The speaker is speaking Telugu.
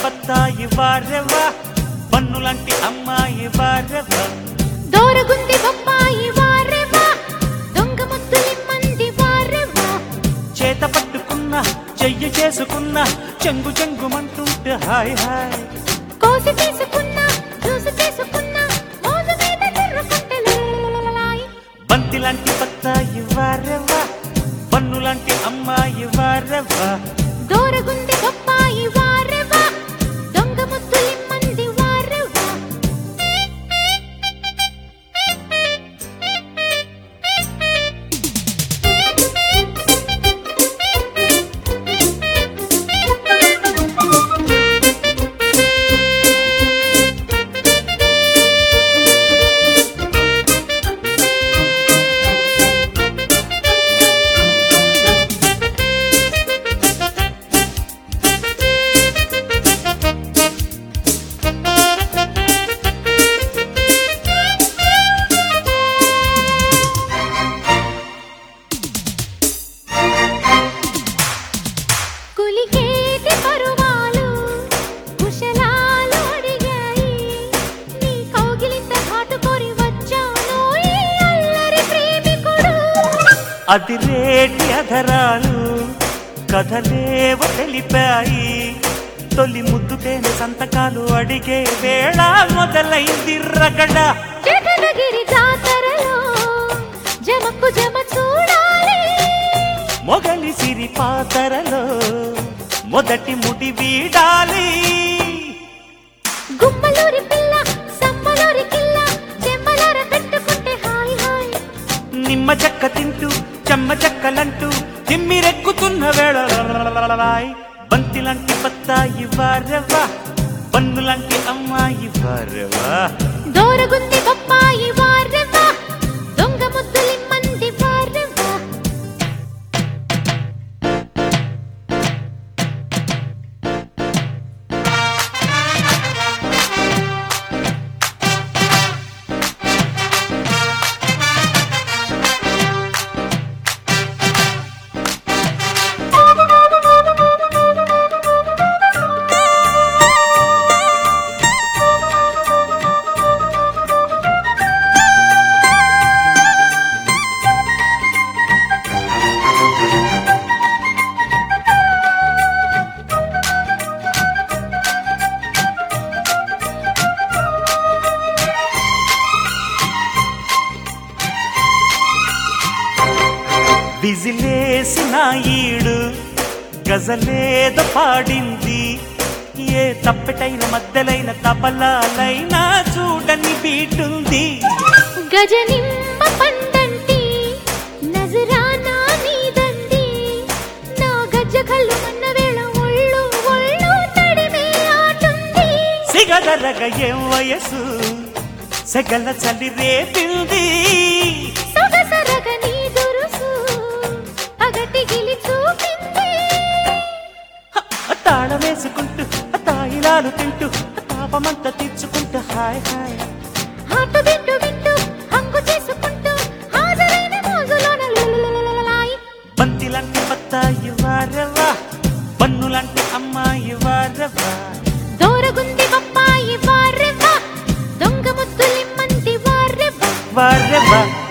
బత్తాయి వారెవా పన్నులాంటి అమ్మాయి వారెవా దోరగుంది బొప్పాయి వారెవా దొంగ ముద్దులిమ్మంది వారెవా చేత పట్టుకున్నా చెయ్యి చేసుకున్నా చెంగు చెంగుమంటుంటే హాయ్ హాయ్ కోసి తీసుకున్నా చూసి తీసుకున్నా మోజు మీద తిరుగుకుంటే లలలలలాయ్. బంతిలాంటి బత్తాయి వారెవా పన్నులాంటి అమ్మాయి వారెవా దోరగుంది బొప్పాయి వారెవా దొంగ ముద్దులిమ్మంది వారెవా కులికేటి పరువాలు కుశలాలు అడిగాయి నీ కౌగిలింత హాటుకొని వచ్చాను ఈ అల్లరి ప్రేమికుడు అది రేటి అధరాలు కథలేవ తెలిపాయి తొలి ముద్దుకేని సంతకాలు అడిగే వేళ మొదలైంది రగడ జగనగిరి జాతరలో జమకు జమ చూడాలి మొగలి సిరి పాతరలో మొదటి ముడి వీడాలి గుమ్మలూరి పిల్ల సమ్మలూరి కిల్ల చెమ్మలార పెట్టుకుంటే హాయ్ హాయ్ నిమ్మ చెక్క తింటూ చెమ్మ చెక్కలంటూ తిమ్మిరెక్కుతున్న వేళ లలలలలలాయ్. బంతిలాంటి బత్తాయి వారెవా పన్నులాంటి అమ్మాయి వారెవా దోరగుంది బొప్పాయి వారెవా దొంగ ముద్దులిమ్మంది వారెవా విజిలేసిన ఈడు గజలేద పాడింది ఏ తప్పెటైన మధ్యలైన తపలాలైనా చూడని బీటుంది గజనిమ్మ పండంటి నజరానా నీదండి నా గజ్జ కళ్ళు మన్న వేళ ఒళ్ళు ఒళ్ళు తడిమే ఆటుంది సిగదరగ ఏం వయసు సెగల చలి రేపింది సొగసరగ నీ దురుసు పగటి గిలి చూపింది తాళం వేసుకుంటూ తాయిలాలు తింటూ తాపమంతా తీర్చుకుంటూ హాయ్ హాయ్ హాటు వింటూ వింటూ హంగు చేసుకుంటూ హాజరైన మోజులోన లలలలలలాయ్. బంతిలాంటి బత్తాయి వారవా పన్నులాంటి అమ్మాయి వారవా దోరగుంది బొప్పాయి వారెవ్వ దొంగ ముద్దులిమ్మంది వారెవ్వ వారవా